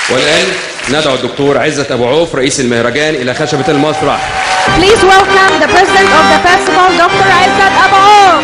والآن ندعو الدكتور عزت أبو عوف رئيس المهرجان إلى خشبة المسرح Please welcome the president of the festival, Dr. Aizat Abaouf.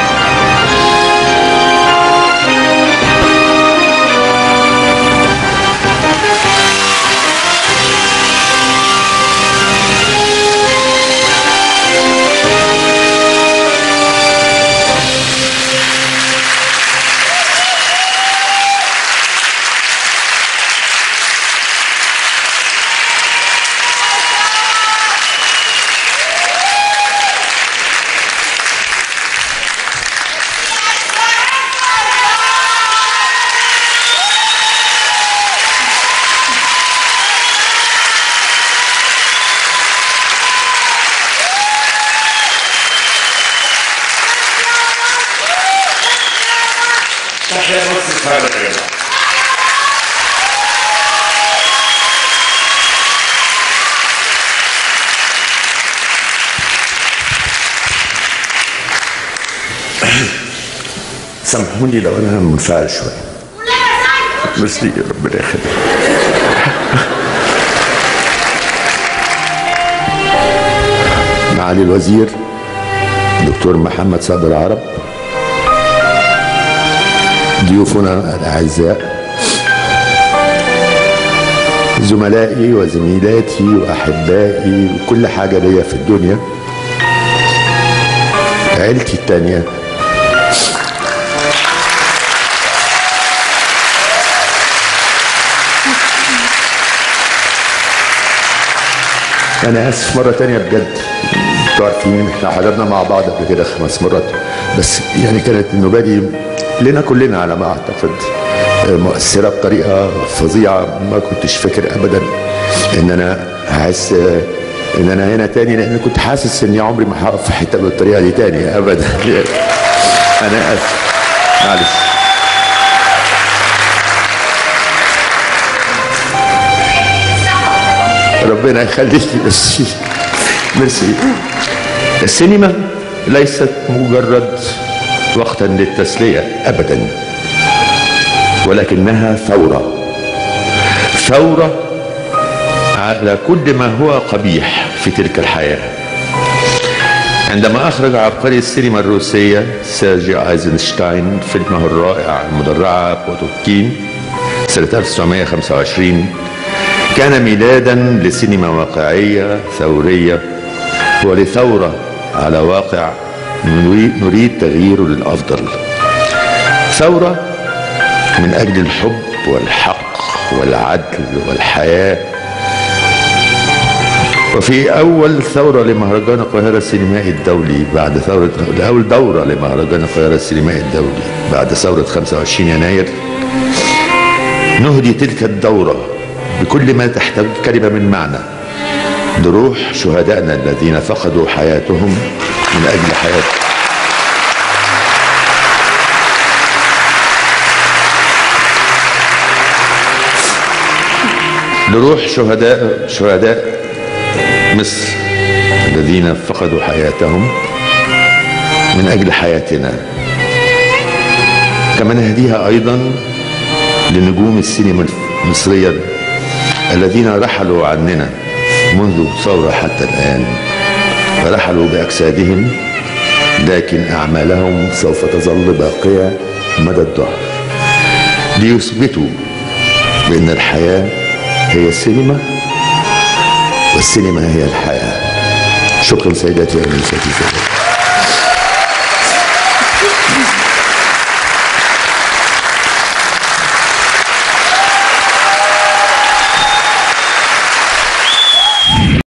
سامحوني لو انا منفعل شويه ميرسي ربنا يخليك معالي الوزير دكتور محمد سعد العرب ضيوفنا الاعزاء زملائي وزميلاتي واحبائي وكل حاجه ليا في الدنيا عيلتي التانيه انا اسف مره تانية بجد انتوا عارفين احنا حضرنا مع بعض قبل كده خمس مرات بس يعني كانت النوبه دي لنا كلنا على ما اعتقد مؤثره بطريقه فظيعه ما كنتش فاكر ابدا ان انا هحس ان انا هنا تاني لان كنت حاسس اني عمري ما هقف في حته بالطريقه دي تاني ابدا انا اسف معلش ربنا يخليك ميرسي ميرسي السينما ليست مجرد وقتا للتسلية أبدا ولكنها ثورة ثورة على كل ما هو قبيح في تلك الحياة عندما أخرج عبقري السينما الروسية سيرجي أيزنشتاين فيلمه الرائع المدرعة بوتوكين سنة 1925 كان ميلادا لسينما واقعية ثورية ولثورة على واقع نريد تغييره للأفضل ثورة من أجل الحب والحق والعدل والحياة وفي أول ثورة لمهرجان القاهرة السينمائي الدولي بعد ثورة أول دورة لمهرجان القاهرة السينمائي الدولي بعد ثورة 25 يناير نهدي تلك الدورة بكل ما تحتوي كلمة من معنى لروح شهدائنا الذين فقدوا حياتهم من أجل حياة لروح شهداء شهداء مصر الذين فقدوا حياتهم من أجل حياتنا كما نهديها أيضا لنجوم السينما المصرية الذين رحلوا عننا منذ الثورة حتى الآن فرحلوا بأجسادهم لكن أعمالهم سوف تظل باقية مدى الدهر ليثبتوا بأن الحياة هي السينما والسينما هي الحياة شكرا سيداتي وأنساتي